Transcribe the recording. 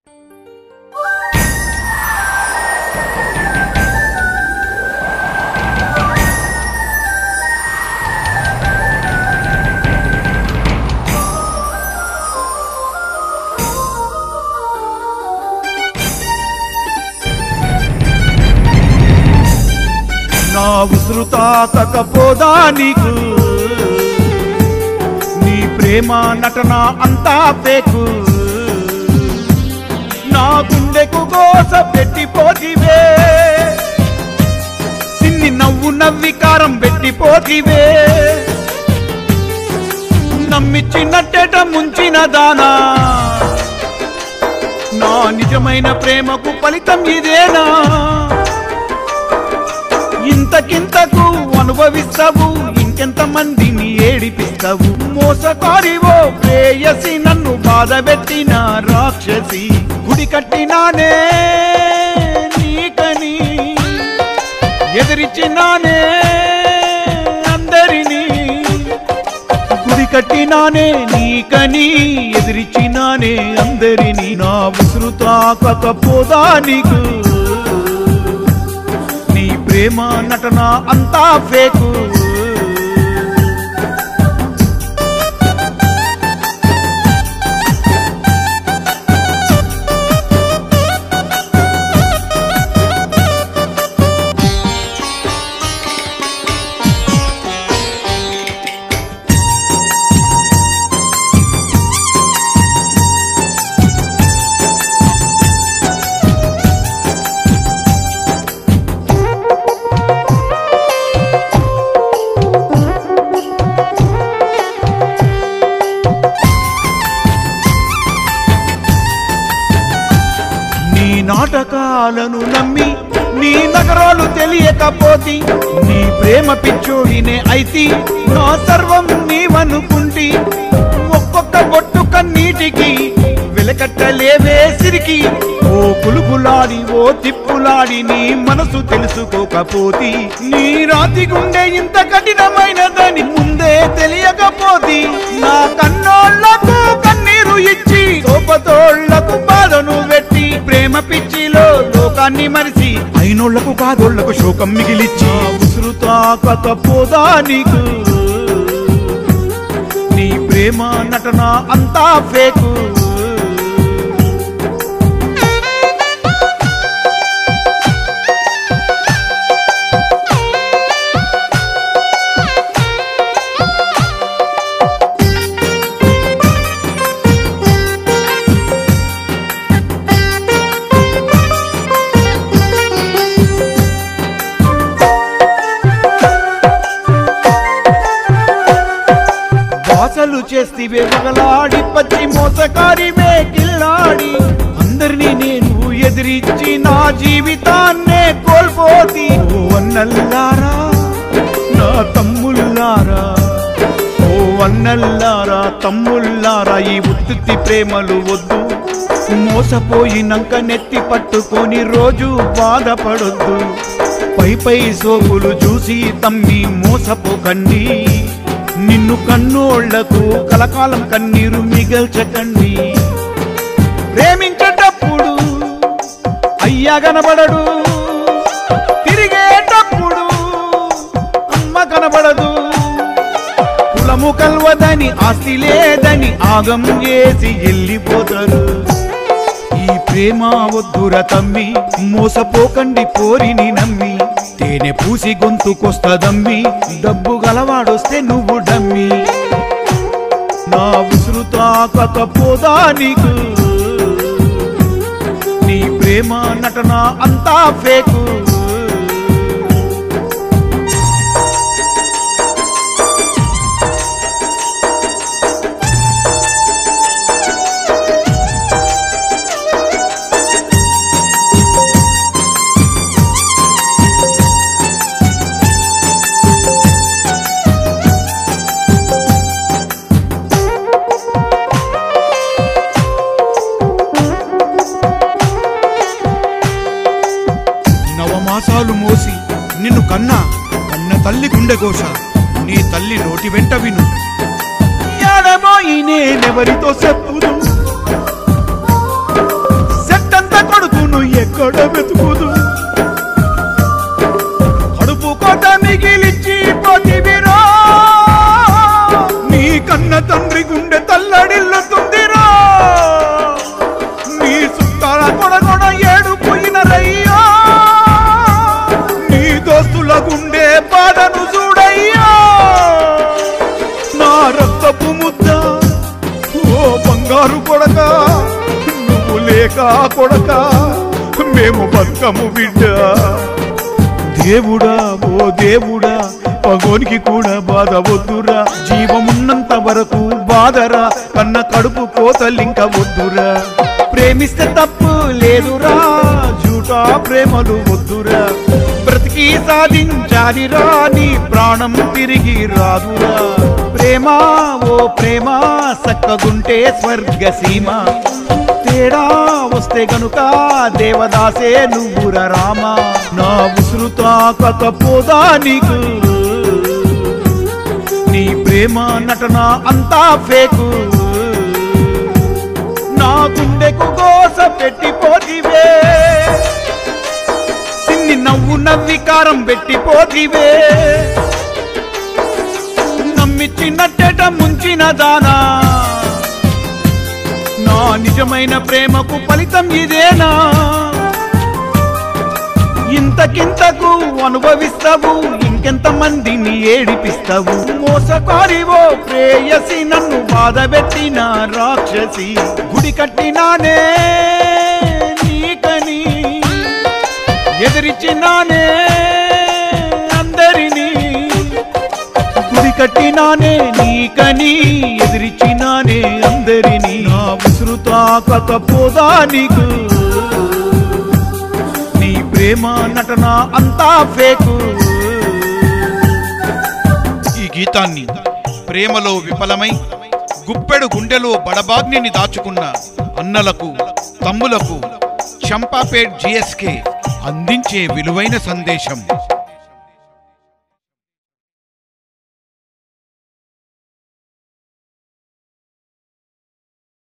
నా ఉసురు తాకకపోదా నీకు నీ ప్రేమ నటన అంతా పేకు నా గుండెకు గోస పెట్టిపోతివే సిన్ని నవ్వు నవ్వి కారం పెట్టిపోతివే నమ్మిచ్చినట్టేట ముంచిన దానా నా నిజమైన ప్రేమకు ఫలితం ఇదేనా ఇంతకింతకు అనుభవిస్తావు ఇంకెంత మందిని ఏడిపిస్తావు మోసకారివో ప్రేయసి నన్ను బాధ పెట్టిన రాక్షసి గుడి కట్టినానే నీకని ఎదిరించినానే అందరినీ గుడి కట్టినానే నీకని ఎదిరించినానే అందరినీ నా ఉసురు తాకకపోదా నీకు నీ ప్రేమ నటన అంతా ఫేకు నీ నాటకాలను నమ్మి నీ నగరాలు తెలియకపోతి నీ ప్రేమ పిచ్చోడినే అయితి నా సర్వం నీవనుకుంటి ఒక్కొక్క బొట్టు కన్నీటికి వెలకట్టలేవే సిరికి ఓ కులుకులాడి ఓ తిప్పులాడి నీ మనసు తెలుసుకోకపోతి నీ రాతి గుండె ఇంత కఠినమైనదని ముందే తెలియకపోతి నా కన్నోళ్లకు కన్నీరు ఇచ్చి కోపతోళ్లకు బాధను పెట్టి ప్రేమ పిచ్చిలో లోకాన్ని మరిచి అయినోళ్లకు కాదోళ్లకు శోకం మిగిలిచ్చి ఉసురు తాకకపోదా నీకు నీ ప్రేమ నటన అంతా ఫేకు వాసలు చేస్తివే పగలాడి పచ్చి మోసకారివే కిల్లాడి అందరినీ నేను ఎదిరించి నా జీవితాన్నే కోల్పోతి ఓ అన్నల్లారా నా తమ్ముల్లారా ఓ అన్నల్లారా తమ్ముల్లారా ఈ ఉత్తుత్తి ప్రేమలు వద్దు మోసపోయినంక నెత్తి పట్టుకొని రోజు బాధపడొద్దు పై పై సోకులు చూసి తమ్మి మోసపోకండి నిన్ను కన్నోళ్లకు కలకాలం కన్నీరు మిగల్చకండి ప్రేమించేటప్పుడు అయ్యా కనబడడు తిరిగేటప్పుడు అమ్మ కనబడదు కులము కల్వదని ఆస్తి లేదని ఆగం చేసి వెళ్ళిపోతారు ఈ ప్రేమ వద్దుర తమ్మి మోసపోకండి పోరిని నమ్మి తేనె పూసి గొంతుకొస్తదమ్మి డబ్బు గలవాడొస్తే నువ్వు డమ్మి నా ఉసురు తాకకపోదా నీకు నీ ప్రేమ నటన అంతా ఫేకు నవమాసాలు మోసి నిన్ను కన్నా కన్న తల్లి గుండె కోశ నీ తల్లి నోటి వెంట విను ఎడమోయి నేనెవరితో చెప్పుదు ఎక్కడ వెతుకుదు కడుపు కోట మిగిలిచ్చి పోతివిరా నీ కన్న తండ్రి గుండె తల్లడిల్లుతుందిరా నీ చుట్టాల కొడగొడ ఏడు పోయినరయ్యా నీ దోస్తుల గుండె బాధను చూడయ్యా నా రక్తపు ముద్ద ఓ బంగారు కొడక నువ్వు లేక కొడక మేము బతుకము బిడ్డ దేవుడా ఓ దేవుడా పగోనికి కూడా బాధ వద్దురా జీవమున్నంత వరకు బాధరా కన్న కడుపు కోతలింక వద్దురా ప్రేమిస్తే తప్పు లేదురా జూటా ప్రేమలు వద్దురా బ్రతికి సాధించాలిరా నీ ప్రాణం తిరిగి రాదురా ప్రేమ ఓ ప్రేమ సక్కగుంటే స్వర్గ సీమ తేడా వస్తే గనుక దేవదాసే నువ్వుర రామ నా ఉసురు తాకకపోదా నీకు నీ ప్రేమ నటన అంతా ఫేకు నా గుండెకు గోస పెట్టిపోతివే సిన్ని నవ్వు నవ్వికారం పెట్టిపోతివే నమ్మిచ్చినట్టేట ముంచిన దానా నా నిజమైన ప్రేమకు ఫలితం ఇదేనా ఇంతకింతకు అనుభవిస్తావు ఇంకెంత మందిని ఏడిపిస్తావు మోసకారివో ప్రేయసి నన్ను బాధ పెట్టిన రాక్షసి గుడి కట్టినానే నీకని ఎదిరించినానే అందరినీ గుడి కట్టినానే నీకని ఎదిరించినానే అందరినీ నా ఉసురు తాకకపోదా నీకు నీ ప్రేమ నటన అంతా ఫేకు ఈ గీతాన్ని ప్రేమలో విఫలమై గుప్పెడు గుండెలో బడబాగ్నిని దాచుకున్న అన్నలకు తమ్ములకు చంపాపేట్ జిఎస్కే అందించే విలువైన సందేశం